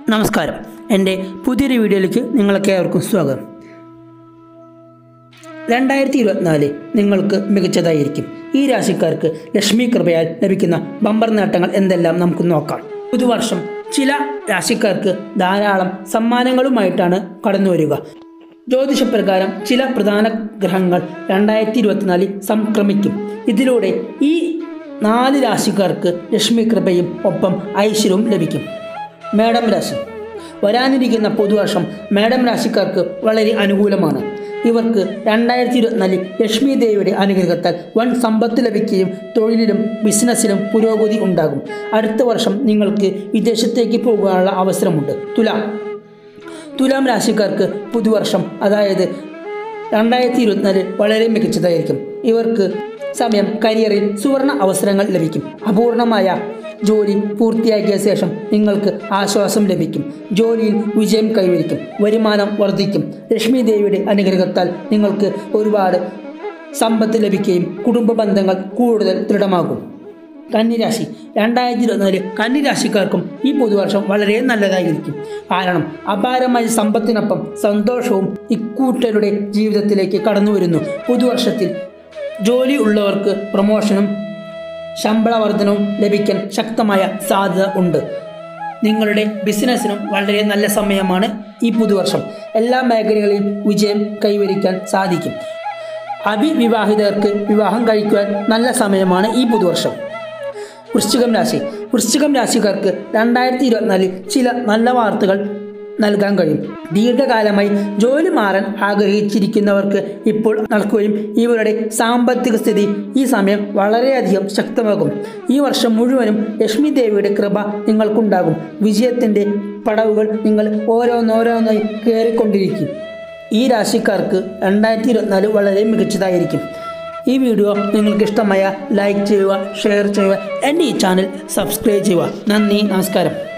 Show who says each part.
Speaker 1: നമസ്കാരം എൻ്റെ പുതിയൊരു വീഡിയോയിലേക്ക് നിങ്ങൾക്ക് ഏവർക്കും സ്വാഗതം രണ്ടായിരത്തി ഇരുപത്തിനാല് നിങ്ങൾക്ക് മികച്ചതായിരിക്കും ഈ രാശിക്കാർക്ക് ലക്ഷ്മി കൃപയാൽ ലഭിക്കുന്ന ബമ്പർ നേട്ടങ്ങൾ എന്തെല്ലാം നമുക്ക് നോക്കാം പുതുവർഷം ചില രാശിക്കാർക്ക് ധാരാളം സമ്മാനങ്ങളുമായിട്ടാണ് കടന്നു വരിക ജ്യോതിഷപ്രകാരം ചില പ്രധാന ഗ്രഹങ്ങൾ രണ്ടായിരത്തി ഇരുപത്തിനാലിൽ സംക്രമിക്കും ഇതിലൂടെ ഈ നാല് രാശിക്കാർക്ക് ലക്ഷ്മി കൃപയും ഒപ്പം ഐശ്വര്യവും ലഭിക്കും മേടം രാശി വരാനിരിക്കുന്ന പുതുവർഷം മേടം രാശിക്കാർക്ക് വളരെ അനുകൂലമാണ് ഇവർക്ക് രണ്ടായിരത്തി ഇരുപത്തിനാലിൽ ലക്ഷ്മി ദേവിയുടെ അനുഗ്രഹത്താൽ വൻ സമ്പത്ത് ലഭിക്കുകയും തൊഴിലിലും ബിസിനസ്സിലും പുരോഗതി ഉണ്ടാകും അടുത്ത വർഷം നിങ്ങൾക്ക് വിദേശത്തേക്ക് പോകാനുള്ള അവസരമുണ്ട് തുലാം തുലാം രാശിക്കാർക്ക് പുതുവർഷം അതായത് രണ്ടായിരത്തി ഇരുപത്തിനാല് വളരെ മികച്ചതായിരിക്കും ഇവർക്ക് സമയം കരിയറിൽ സുവർണ അവസരങ്ങൾ ലഭിക്കും അപൂർണമായ ജോലി പൂർത്തിയാക്കിയ ശേഷം നിങ്ങൾക്ക് ആശ്വാസം ലഭിക്കും ജോലിയിൽ വിജയം കൈവരിക്കും വരുമാനം വർദ്ധിക്കും ലക്ഷ്മി ദേവിയുടെ അനുഗ്രഹത്താൽ നിങ്ങൾക്ക് ഒരുപാട് സമ്പത്ത് ലഭിക്കുകയും കുടുംബ ബന്ധങ്ങൾ കൂടുതൽ ദൃഢമാകും കന്നിരാശി രണ്ടായിരത്തി ഇരുപത്തിനാല് കന്നിരാശിക്കാർക്കും ഈ പുതുവർഷം വളരെ നല്ലതായിരിക്കും കാരണം അപാരമായ സമ്പത്തിനൊപ്പം സന്തോഷവും ഇക്കൂട്ടരുടെ ജീവിതത്തിലേക്ക് കടന്നു വരുന്നു പുതുവർഷത്തിൽ ജോലി ഉള്ളവർക്ക് പ്രൊമോഷനും ശമ്പള വർധനവും ലഭിക്കാൻ ശക്തമായ സാധ്യത ഉണ്ട് നിങ്ങളുടെ ബിസിനസ്സിനും വളരെ നല്ല സമയമാണ് ഈ പുതുവർഷം എല്ലാ മേഖലകളിലും വിജയം കൈവരിക്കാൻ സാധിക്കും അവിവിവാഹിതർക്ക് വിവാഹം കഴിക്കുവാൻ നല്ല സമയമാണ് ഈ പുതുവർഷം വൃശ്ചികം രാശി വൃശ്ചികം രാശിക്കാർക്ക് രണ്ടായിരത്തി ഇരുപത്തിനാലിൽ ചില നല്ല വാർത്തകൾ നൽകാൻ കഴിയും ദീർഘകാലമായി ജോലി മാറാൻ ആഗ്രഹിച്ചിരിക്കുന്നവർക്ക് ഇപ്പോൾ നടക്കുകയും ഇവരുടെ സാമ്പത്തിക സ്ഥിതി ഈ സമയം വളരെയധികം ശക്തമാകും ഈ വർഷം മുഴുവനും ലക്ഷ്മി ദേവിയുടെ കൃപ നിങ്ങൾക്കുണ്ടാകും വിജയത്തിൻ്റെ പടവുകൾ നിങ്ങൾ ഓരോന്നോരോന്നായി കയറിക്കൊണ്ടിരിക്കും ഈ രാശിക്കാർക്ക് രണ്ടായിരത്തി ഇരുപത്തിനാല് വളരെ മികച്ചതായിരിക്കും ഈ വീഡിയോ നിങ്ങൾക്ക് ഇഷ്ടമായ ലൈക്ക് ചെയ്യുക ഷെയർ ചെയ്യുക എൻ്റെ ഈ ചാനൽ സബ്സ്ക്രൈബ് ചെയ്യുക നന്ദി നമസ്കാരം